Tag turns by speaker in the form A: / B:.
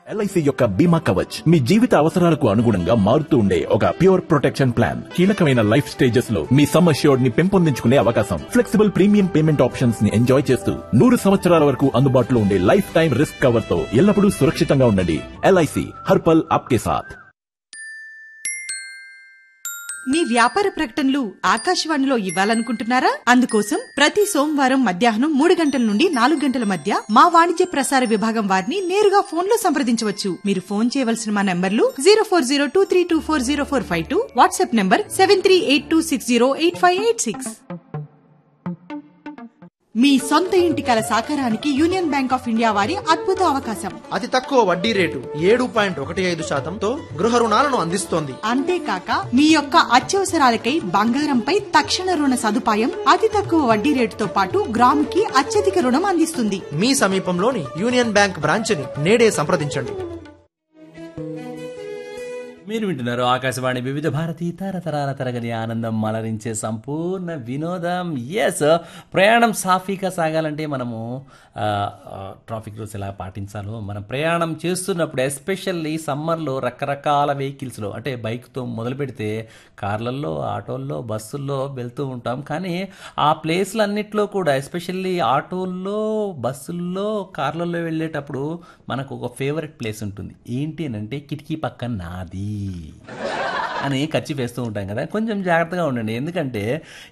A: LIC యొక్క బీమా కవచ్ మీ జీవిత అవసరాలకు అనుగుణంగా మారుతూ ఉండే ఒక ప్యూర్ ప్రొటెక్షన్ ప్లాన్ కీలకమైన లైఫ్ స్టేజెస్ లో మీ సమ్ అష్యూర్డ్ ని పెంపొందించుకునే అవకాశం ఫ్లెక్సిబుల్ ప్రీమియం పేమెంట్ ఆప్షన్స్ ని ఎంజాయ్ చేస్తూ నూరు సంవత్సరాల వరకు అందుబాటులో ఉండే లైఫ్ టైం రిస్క్ కవర్ తో ఎల్లప్పుడూ సురక్షితంగా ఉండండి ఎల్ఐసి హర్పల్ ఆప్కే సాథ్
B: మీ వ్యాపార ప్రకటనలు ఆకాశవాణిలో ఇవ్వాలనుకుంటున్నారా అందుకోసం ప్రతి సోమవారం మధ్యాహ్నం మూడు గంటల నుండి నాలుగు గంటల మధ్య మా వాణిజ్య ప్రసార విభాగం వారిని నేరుగా ఫోన్ లో సంప్రదించవచ్చు మీరు ఫోన్ చేయవలసిన మా నంబర్లు zero four zero two three two four zero four five two WhatsApp number seven three eight two six zero eight five eight six మీ సొంత ఇంటి కల సాకారానికి యూనియన్ బ్యాంక్ ఆఫ్ ఇండియా వారి అద్భుత అవకాశం
C: అతి తక్కువ వడ్డీ రేటు ఏడు పాయింట్ ఒకటి ఐదు శాతంతో గృహ రుణాలను అందిస్తోంది
B: అంతేకాక మీ యొక్క అత్యవసరాలకై బంగారంపై తక్షణ రుణ సదుపాయం అతి తక్కువ వడ్డీ రేటుతో పాటు గ్రాముకి అత్యధిక రుణం అందిస్తుంది
C: మీ సమీపంలోని యూనియన్ బ్యాంక్ బ్రాంచ్ని నేడే సంప్రదించండి
D: మీరు వింటున్నారు ఆకాశవాణి వివిధ భారతి తరతరాల తరగని ఆనందం మలరించే సంపూర్ణ వినోదం ఎస్ ప్రయాణం సాఫీగా సాగాలంటే మనము ఆ, ఆ, ట్రాఫిక్ రూల్స్ ఎలా పాటించాలో మనం ప్రయాణం చేస్తున్నప్పుడు ఎస్పెషల్లీ సమ్మర్లో రకరకాల వెహికల్స్లో అంటే బైక్తో మొదలు పెడితే కార్లల్లో ఆటోల్లో బస్సుల్లో వెళ్తూ ఉంటాం కానీ ఆ ప్లేస్లన్నిట్లో కూడా ఎస్పెషల్లీ ఆటోల్లో బస్సుల్లో కార్లలో వెళ్ళేటప్పుడు మనకు ఒక ఫేవరెట్ ప్లేస్ ఉంటుంది ఏంటి అని అంటే కిటికీ పక్కన నాది అని ఖర్చు వేస్తూ ఉంటాం కదా కొంచెం జాగ్రత్తగా ఉండండి ఎందుకంటే